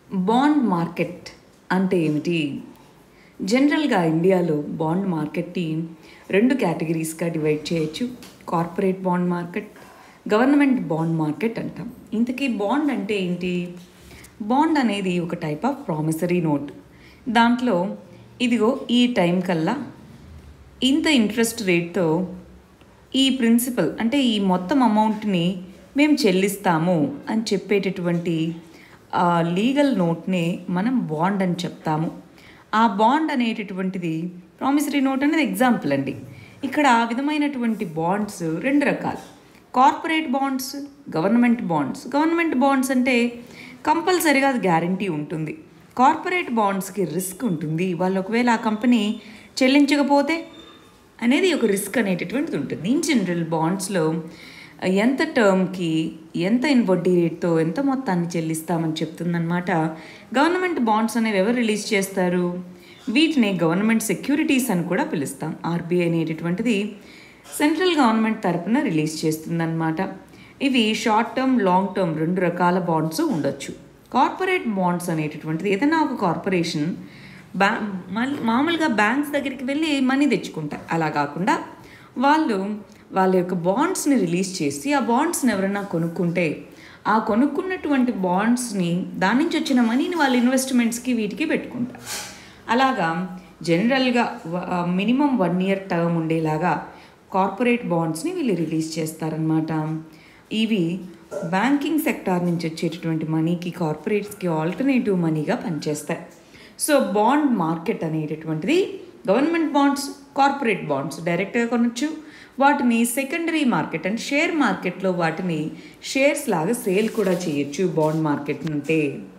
bond market అంటే ఏమిటి జనరల్గా ఇండియాలో బాండ్ మార్కెట్ని రెండు కేటగిరీస్గా డివైడ్ చేయొచ్చు corporate bond market government bond market అంటాం ఇంతకీ బాండ్ అంటే ఏంటి బాండ్ అనేది ఒక టైప్ ఆఫ్ ప్రామిసరీ నోట్ దాంట్లో ఇదిగో ఈ టైం కల్లా ఇంత ఇంట్రెస్ట్ రేట్తో ఈ ప్రిన్సిపల్ అంటే ఈ మొత్తం అమౌంట్ని మేము చెల్లిస్తాము అని చెప్పేటటువంటి లీగల్ నోట్నే మనం బాండ్ అని చెప్తాము ఆ బాండ్ అనేటటువంటిది ప్రామిసరీ నోట్ అనేది ఎగ్జాంపుల్ అండి ఇక్కడ ఆ విధమైనటువంటి బాండ్స్ రెండు రకాలు corporate bonds government bonds government bonds అంటే కంపల్సరీగా అది గ్యారంటీ ఉంటుంది కార్పొరేట్ బాండ్స్కి రిస్క్ ఉంటుంది వాళ్ళు ఒకవేళ ఆ కంపెనీ చెల్లించకపోతే అనేది ఒక రిస్క్ అనేటటువంటిది ఉంటుంది ఇన్ జనరల్ బాండ్స్లో ఎంత టర్మ్కి ఎంత ఇన్ వడ్డీ రేట్తో ఎంత మొత్తాన్ని చెల్లిస్తామని చెప్తుందన్నమాట గవర్నమెంట్ బాండ్స్ అనేవి ఎవరు రిలీజ్ చేస్తారు వీటిని గవర్నమెంట్ సెక్యూరిటీస్ అని కూడా పిలుస్తాం ఆర్బీఐ అనేటటువంటిది సెంట్రల్ గవర్నమెంట్ తరపున రిలీజ్ చేస్తుందన్నమాట ఇవి షార్ట్ టర్మ్ లాంగ్ టర్మ్ రెండు రకాల బాండ్స్ ఉండొచ్చు కార్పొరేట్ బాండ్స్ అనేటటువంటిది ఏదైనా ఒక కార్పొరేషన్ బ్యా మళ్ళీ మామూలుగా బ్యాంక్స్ దగ్గరికి వెళ్ళి మనీ తెచ్చుకుంటారు అలా కాకుండా వాళ్ళు వాళ్ళ యొక్క బాండ్స్ని రిలీజ్ చేసి ఆ బాండ్స్ని ఎవరైనా కొనుక్కుంటే ఆ కొనుక్కున్నటువంటి బాండ్స్ని దాని నుంచి వచ్చిన మనీని వాళ్ళ ఇన్వెస్ట్మెంట్స్కి వీటికి పెట్టుకుంటారు అలాగా జనరల్గా మినిమం వన్ ఇయర్ టర్మ్ ఉండేలాగా కార్పొరేట్ బాండ్స్ని వీళ్ళు రిలీజ్ చేస్తారనమాట ఇవి బ్యాంకింగ్ సెక్టార్ నుంచి వచ్చేటటువంటి మనీకి కార్పొరేట్స్కి ఆల్టర్నేటివ్ మనీగా పనిచేస్తాయి సో బాండ్ మార్కెట్ అనేటటువంటిది గవర్నమెంట్ బాండ్స్ కార్పొరేట్ బాండ్స్ డైరెక్ట్గా కొనొచ్చు వాటిని సెకండరీ మార్కెట్ అండ్ షేర్ మార్కెట్లో వాటిని షేర్స్ లాగా సేల్ కూడా చేయొచ్చు బాండ్ మార్కెట్ ఉంటే